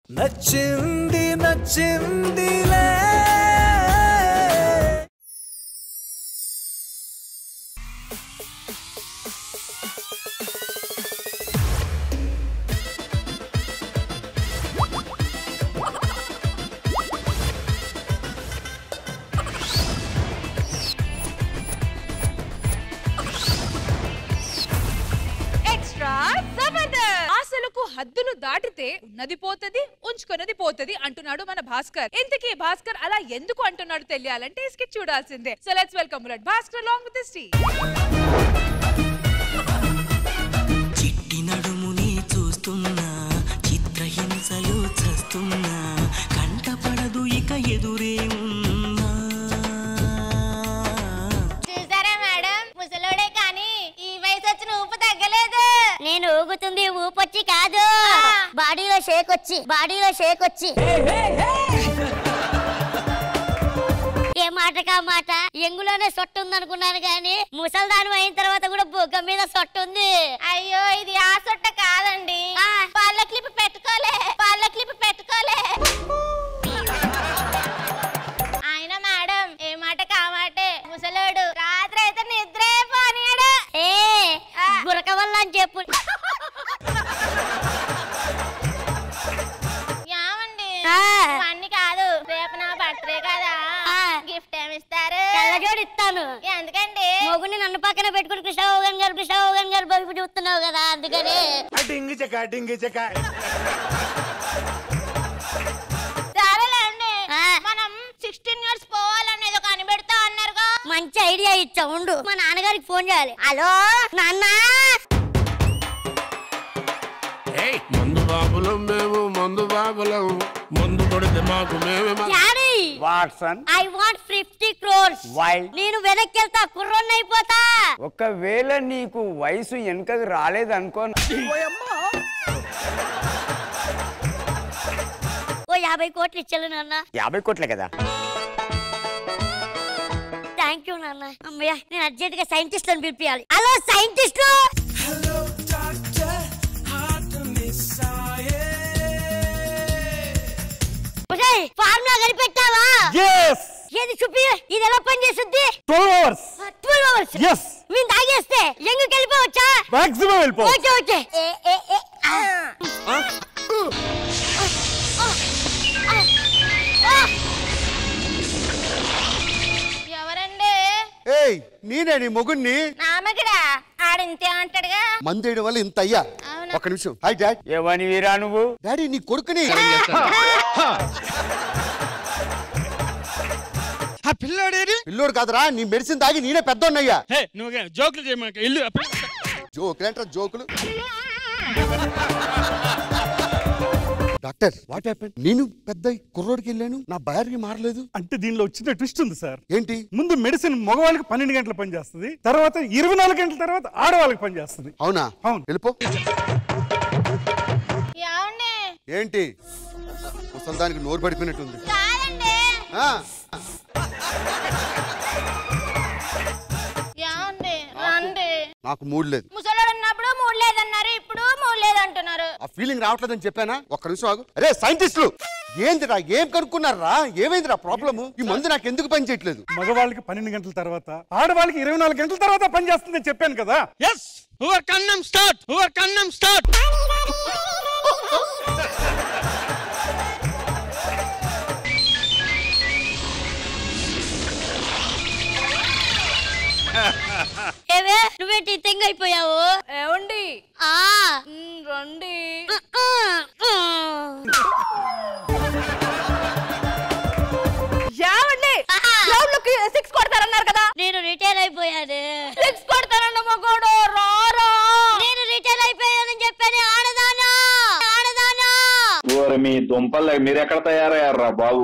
నచ్చింది నచ్చిందిలే ఎక్స్ట్రా జబర్దస్త్ ఆశలకు హద్దులు దాటితే ఉన్నది పోతది ఉంచుకున్నది పోతది అంటున్నాడు మన భాస్కర్ ఇంతకీ భాస్కర్ అలా ఎందుకు అంటున్నాడు తెలియాలంటే ఈ skit చూడాల్సిందే so let's welcome Bullet Bhaskar long with Sri Chitti నడుముని చూస్తున్నా చిత్రహింసలు చస్తున్నా కంటపడదు ఇక ఎదురే ఉన్నా చూసారా మేడం ముసలోడే కానీ ఈ వయసు వచ్చిన ఊపు తగ్గలేదు నేను ఊగుతుంది ఊపొచ్చి కాదు బాడీలో షేక్ వచ్చి బాడీలో షేక్ వచ్చి ఏ మాటకా మాట ఎంగులోనే సొట్టు ఉంది అనుకున్నాను కానీ ముసల్దానం అయిన తర్వాత కూడా బుగ్గ మీద సొట్టు ఉంది అయ్యో ఇది ఆ సొట్ట కాదండి ఆ. పళ్ళ క్లిప్ పెట్టుకోలే పళ్ళ క్లిప్ పెట్టుకోలే ఆయన మేడం ఏ మాట కామాటే ముసలోడు రాత్రి అయితే నిద్రే పోనీయడు ఏ ఆ. గురక వల్ల అని చెప్పు యామండి ఆ. ఇవన్నీ కాదు రేపు నా బర్త్డే కదా ఆ. గిఫ్ట్ ఏమి ఇస్తారు తెల్లజోడు ఇస్తాను ఎందుకండి మొగుని నన్ను పక్కన పెట్టుకుని కృష్ణ ఓగన్ గారు కృష్ణ ఓగన్ గారు వైపు చూస్తున్నావు కదా అందుకని డింగి చెక్క డింగి చెక్క సరేలేండి ఆ. మనం సిక్స్టీన్ ఇయర్స్ పోవాలనేది ఒక కనిపెడతా అన్నారుగా మంచి ఐడియా ఇచ్చా ఉండు మా నాన్నగారికి ఫోన్ చేయాలి హలో నాన్న మందు బాబులం మేము మందు బాబులం మందు కొడితే మాకు మేమే మా- daddy Watson I want fifty crores why నేను వెనక్కి వెళ్తా కుర్రోన్ని అయిపోతా ఒకవేళ నీకు వయసు వెనకకి రాలేదనుకో ఓ యాభై కోట్లు ఇచ్చాను నాన్న యాభై కోట్లే కదా థ్యాంక్ యూ నాన్న అమ్మయ్య నేను అర్జెంట్ గా సైంటిస్ట్ అని పిలిపియాలి హలో సైంటిస్ట్ ఫార్ములా కనిపెట్టావా ఎస్ ఏది చూపి ఇది ఎలా పని చేస్తుంది twelve hours twelve hours yes మేము తాగేస్తే ఎంగుకి వెళ్ళిపోవచ్చా మాక్సిమం వెళ్ళిపో ఓకే ఓకే ఏ ఏ ఏ ఆ. ఆ. ఆ. ఎవరండి ఏయ్ నేనే నీ మొగుణ్ణి నామకిడా ఆడింతే అంటాడుగా మందేయడం వల్ల ఇంత అయ్యా అవునా? ఒక్క నిమిషం హాయ్ డాడ్ ఎవని వీరా నువ్వు డాడీ నీ కొడుకుని ఆ పిల్లోడేరి పిల్లోడు కాదురా నీ మెడిసిన్ తాగి నేనే పెద్దోన్నయ్యా హే నువ్వు జోకులు చేయమాక ఇల్లు ఆ పిల్ల- జోకులు ఏంట్రా జోకులు డాక్టర్ వాట్ హ్యాపెన్ నేను పెద్ద కుర్రోడికి వెళ్ళాను నా భార్య మారలేదు అంటే దీనిలో వచ్చిన ట్విస్ట్ ఉంది సార్ ఏంటి ముందు మెడిసిన్ మగవాళ్ళకి పన్నెండు గంటలు పనిచేస్తుంది తర్వాత ఇరవై నాలుగు గంటల తర్వాత ఆడవాళ్ళకి పనిచేస్తుంది అవునా అవును. వెళ్ళిపో ఏమండి ఏంటి ముసల్దానికి నోరు పడిపోయినట్టుంది కాదండి ఆ, ఏమండి రండి నాకు మూడ్ లేదు ముసలోడు ఉన్నప్పుడు మూడు లేదన్నారు ఇప్పుడు మూడు లేదంటున్నారు ఆ ఫీలింగ్ రావట్లేదని చెప్పానా ఒక్క నిమిషం ఆగు అరే సైంటిస్టులు ఏందిరా ఏం కనుక్కున్నారా ఏమైందిరా ప్రాబ్లము ఈ మందు నాకు ఎందుకు పని చేయట్లేదు మగవాళ్ళకి పన్నెండు గంటల తర్వాత ఆడవాళ్ళకి ఇరవై నాలుగు గంటల తర్వాత పనిచేస్తుందని చెప్పాను కదా ఎస్ హువర్ కన్నం స్టార్ట్ హువర్ కన్నం స్టార్ట్ ఏవే నువ్వేంటి తెంగ అయిపోయావు ఏమండి ఆ మ్, రండి ఆ, ఆ. ఏమండి ఆహా. గ్రౌండ్ లోకి సిక్స్ కొడతారన్నారు కదా నేను రిటైర్ అయిపోయాను సిక్స్ కొడతారండి మగోడు రారా నేను రిటైర్ అయిపోయానని చెప్పాను ఆడదానా ఆడదానా ఓరి మీ దుంపలు మీరు ఎక్కడ తయారయ్యారా బాబు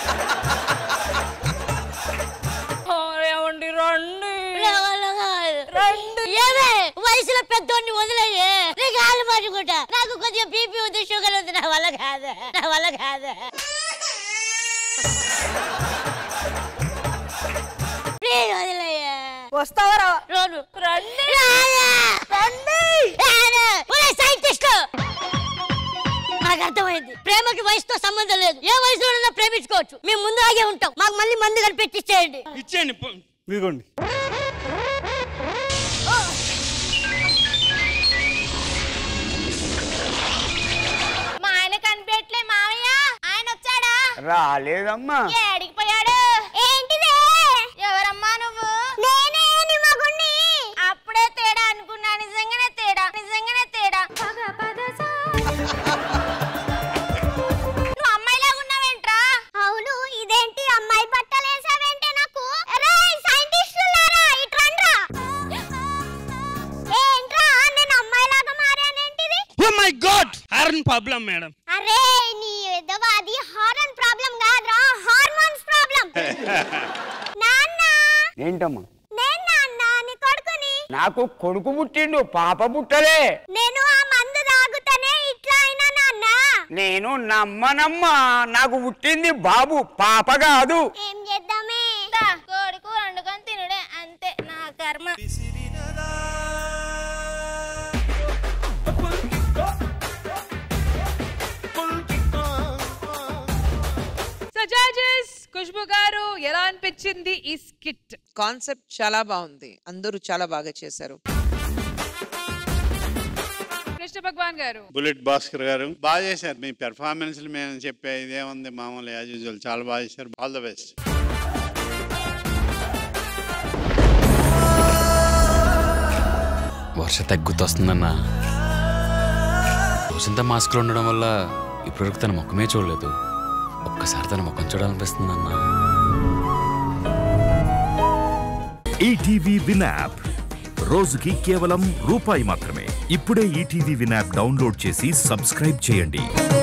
ఆ, ఏమండి రండి నా వల్ల కాదు. రండి ఏమే వయసులో పెద్దోడిని వదిలేయే నీకు కాలు పట్టుకుంటా నాకు కొద్దిగా బీపీ ఉంది షుగర్ ఉంది నా వల్ల కాదు నా వల్ల కాదు ప్లీజ్ వదిలేయే వస్తావా రా? రోను రండి రండి రండి సైంటిస్ట్ నా నాకు అర్థమైంది ప్రేమకి వయసుతో సంబంధం లేదు ఏ వయసులో ప్రేమించుకోవచ్చు మేము ముందు ఆగే ఉంటాం మాకు మళ్ళీ మందు కనిపెట్టిచ్చేయండి ఇచ్చేయండి ఇదిగోండి మా ఆయన కనిపెట్టలే మామయ్య ఆయన వచ్చాడా రాలేదమ్మా ఏడికి పోయాడు ఏంటిదే ఎవరమ్మా నువ్వు నేనే నీ మగుణ్ణి అప్పుడే తేడా అనుకున్నా నిజంగానే తేడా నిజంగానే తేడా నువ్వు అమ్మాయిలా ఉన్నావేంట్రా అవును ఇదేంటి అమ్మాయి బట్టలు వేసావేంటే నాకు సైంటిస్టులారా ఇట్రండ్రా ఏంట్రా నేను అమ్మాయిలాగా మారానేంటిది oh my god horn problem madam అరే నీ ఎదవ అది హార్మోన్ ప్రాబ్లం కాదురా హార్మోన్స్ ప్రాబ్లం నాన్న ఏంటమ్మా నేను నాన్న నీ కొడుకుని నాకు కొడుకు పుట్టిండు పాప పుట్టలే నేను ఆ మందు తాగుతానే ఇట్లా అయినా నాన్న నేను నమ్మనమ్మా నాకు పుట్టింది బాబు పాప కాదు ఏం చేద్దామే కొడుకు వండుకొని తినుడే అంతే నా కర్మ సో జడ్జెస్ ఖుష్బు గారు ఎలా అనిపించింది ఈ స్కిట్ కాన్సెప్ట్ చాలా బాగుంది అందరూ చాలా బాగా చేశారు కృష్ణ భగవాన్ గారు బుల్లెట్ భాస్కర్ గారు బాగా చేశారు మీ పెర్ఫార్మెన్స్ మేము చెప్పే ఇదేముంది మామూలు యాజ్ యూజువల్ చాలా బాగా చేశారు ఆల్ ద బెస్ట్ వర్ష తగ్గుతొస్తుందన్నా రోజంతా మాస్క్లో ఉండడం వల్ల ఇప్పటివరకు తన ముఖమే చూడలేదు ఒక్కసారి తన ముఖం చూడాలనిపిస్తుందన్నా ఈటీవీ విన్ యాప్ రోజుకి కేవలం రూపాయి మాత్రమే ఇప్పుడే ఈటీవీ విన్ యాప్ డౌన్లోడ్ చేసి సబ్స్క్రైబ్ చేయండి